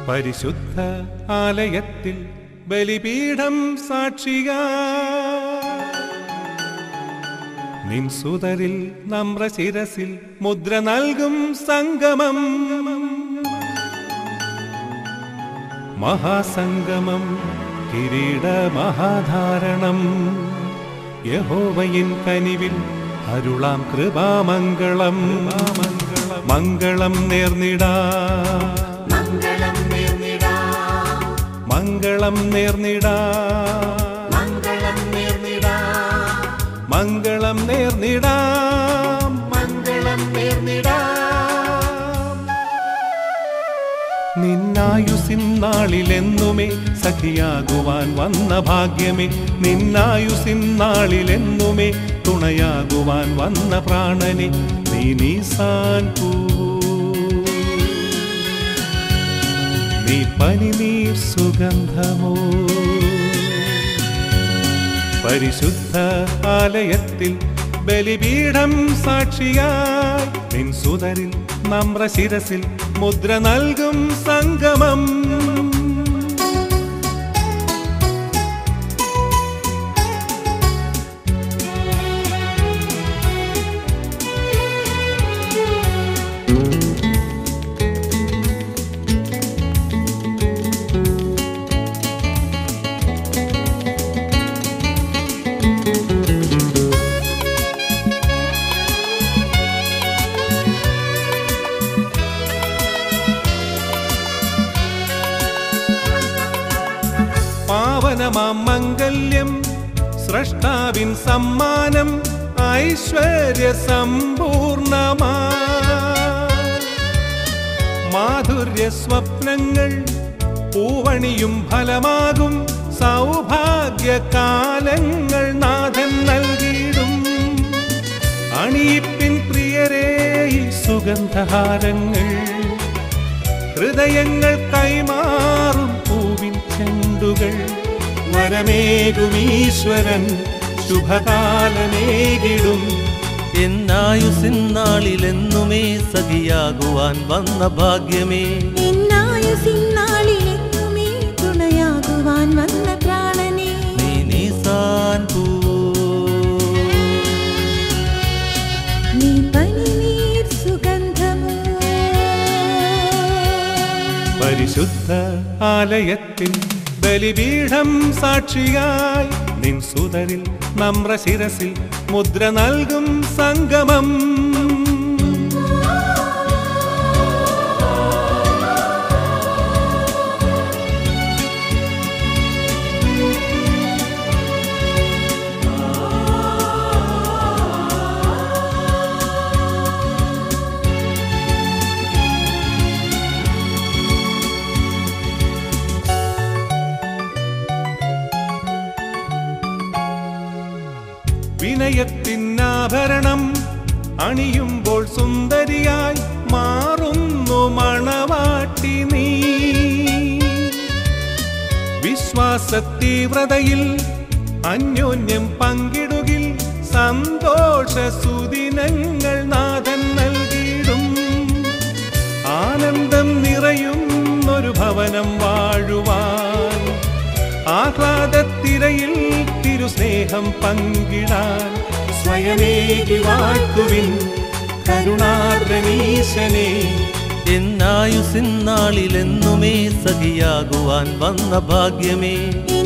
പരിശുദ്ധ ആലയത്തിൽ ബലിപീഠം സാക്ഷിക നിൻ സുതരിൽ നമ്രശിരസിൽ മുദ്ര നൽകും സംഗമം മഹാസംഗമം കിരീട മഹാധാരണം യഹോവയിൻ കനിവിൽ അരുളാം കൃപാമംഗളം മംഗളം നേർന്നിടാ മംഗളം നേർന്നിടാ മംഗളം നേർന്നിടാ മംഗളം നേർന്നിടാ മംഗളം നേർന്നിടാ മംഗളം നേർന്നിടാ നിന്നായുസിൻ നാളിലെന്നുമേ സഖിയാകുവാൻ വന്ന ഭാഗ്യമേ നിന്നായുസിൻ നാളിലെന്നുമേ തുണയാകുവാൻ വന്ന പ്രാണനെ നീ നീസാൻ പൂവൂ നീ പനിനീർ സുഗന്ധമോ പരിശുദ്ധ ആലയത്തിൽ ബലിപീഠം സാക്ഷിയായി നിൻ സുതരിൽ നമ്രശിരസിൽ മുദ്ര നൽകും സംഗമം പാവനമാം മംഗല്യം സ്രഷ്ടാവിൻ സമ്മാനം ഐശ്വര്യ സമ്പൂർണമാ മാധുര്യ സ്വപ്നങ്ങൾ പൂവണിയും ഫലമാകും സൗഭാഗ്യ കാലങ്ങൾ നാഥൻ നൽകിയിടും അണിയിപ്പിൻ പ്രിയരേ ഈ സുഗന്ധഹാരങ്ങൾ ഹൃദയങ്ങൾ കൈമാറും പൂവിൻ ചെണ്ടുകൾ വരമേകുമീശ്വരൻ ശുഭകാലമേകിടും എന്നായുസിന്നാളിലെന്നുമേ സഖിയാകുവാൻ വന്ന ഭാഗ്യമേ നിന്നായുസിന്നാളിലെങ്ങുമേ തുണയാകുവാൻ വന്ന പ്രാണനെ നീ നീസാൻ പൂ നീ പനിനീർ സുഗന്ധമോ പരിശുദ്ധ ആലയത്തിൽ ബലിപീഠം സാക്ഷിയായി നിൻ സുതരിൽ നമ്രശിരസിൽ മുദ്ര നൽകും സംഗമം വിനയത്തിനാഭരണം അണിയുമ്പോൾ സുന്ദരിയായി മാറുന്നു മണവാട്ടി നീ വിശ്വാസ തീവ്രതയിൽ അന്യോന്യം പങ്കിടുകിൽ സന്തോഷ സുദിനങ്ങൾ നാഥൻ നൽകിയിടും ആനന്ദം നിറയുന്നൊരു ഭവനം വാഴുവാൻ ആഹ്ലാദത്തിരയിൽ തിരുസ്നേഹം പങ്കിടാൻ സ്വയമേകി വാഴ്ത്തുവിൻ കരുണാർദ്രനീശനെ എന്നായുസിന്നാളിലെന്നുമേ സഖിയാകുവാൻ വന്ന ഭാഗ്യമേ